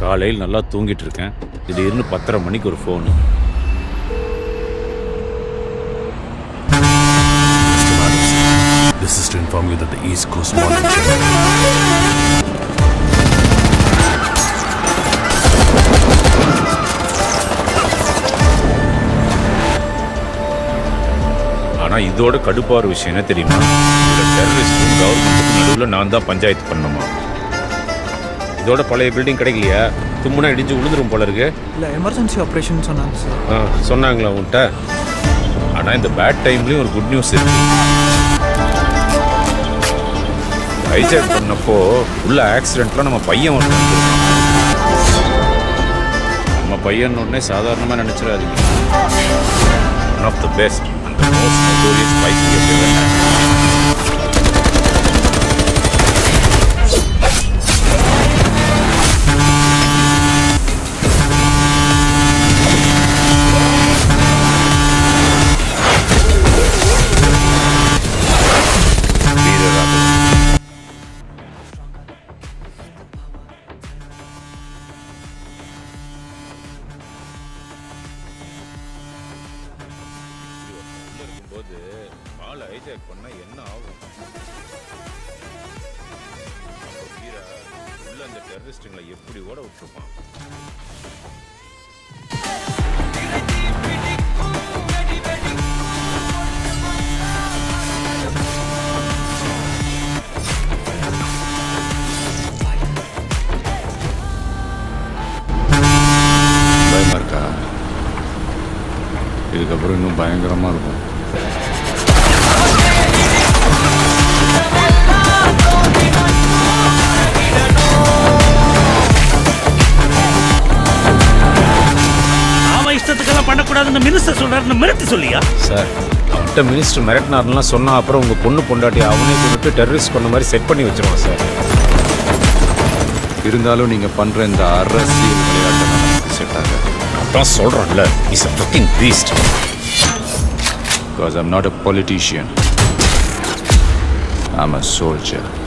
காலையில் நல்லா தூங்கிட்டு இருக்கேன் திடீர்னு பத்தரை மணிக்கு ஒரு phone This is to inform you that the East Coast Morning Show. ஆனால் இதோட கடுப்பான விஷயம் என்ன தெரியுமா இந்த டெரரிஸ்டும் கவர்மெண்ட்டுக்கும் நடுவில் நான் தான் பஞ்சாயத்து பண்ணணுமா இதோட பழைய பில்டிங் கிடைக்கலையா தும்முனா இடிஞ்சு விழுந்துரும் போல இருக்கு இல்லை எமர்ஜென்சி ஆப்ரேஷன் சொன்னாங்க சார் ஆ, சொன்னாங்களா உன்கிட்ட ஆனால் இந்த பேட் டைம்லேயும் ஒரு குட் நியூஸ் இருக்கு ஹைஜாக் பண்ணப்போ உள்ள ஆக்சிடென்ட்ல நம்ம பையன் ஒன்று நம்ம பையன் உடனே சாதாரணமாக நினச்சிடாதீங்க one of the best and most notorious bike வீரராக இருக்கும்போது ஆளை ஹைஜாக் பண்ணா என்ன ஆகும் அப்போ வீரா உள்ள அந்த டெரரிஸ்டுங்களை எப்படி ஓட விட்டுருப்பான் பயமா இருக்கா இதுக்கப்புறம் இன்னும் பயங்கரமா இருக்கும் அவன் இஷ்டத்துக்கெல்லாம் பண்ணக்கூடாதுன்னு மினிஸ்டர் சொல்றாருன்னு மிரட்டி சொல்லியா சார் அவன்கிட்ட மினிஸ்டர் மிரட்டினார்லாம் சொன்னா அப்புறம் உங்க பொண்ணு பொண்டாட்டி அவனே கொண்டுட்டு டெரரிஸ்ட் பண்ண மாதிரி செட் பண்ணி வச்சிருவான் சார் இருந்தாலும் நீங்க பண்ற இந்த அரசியல் விளையாட்டு நமக்கு செட் ஆகாது அதான் சொல்றான்ல is a fucking beast because I'm not a politician I'm a soldier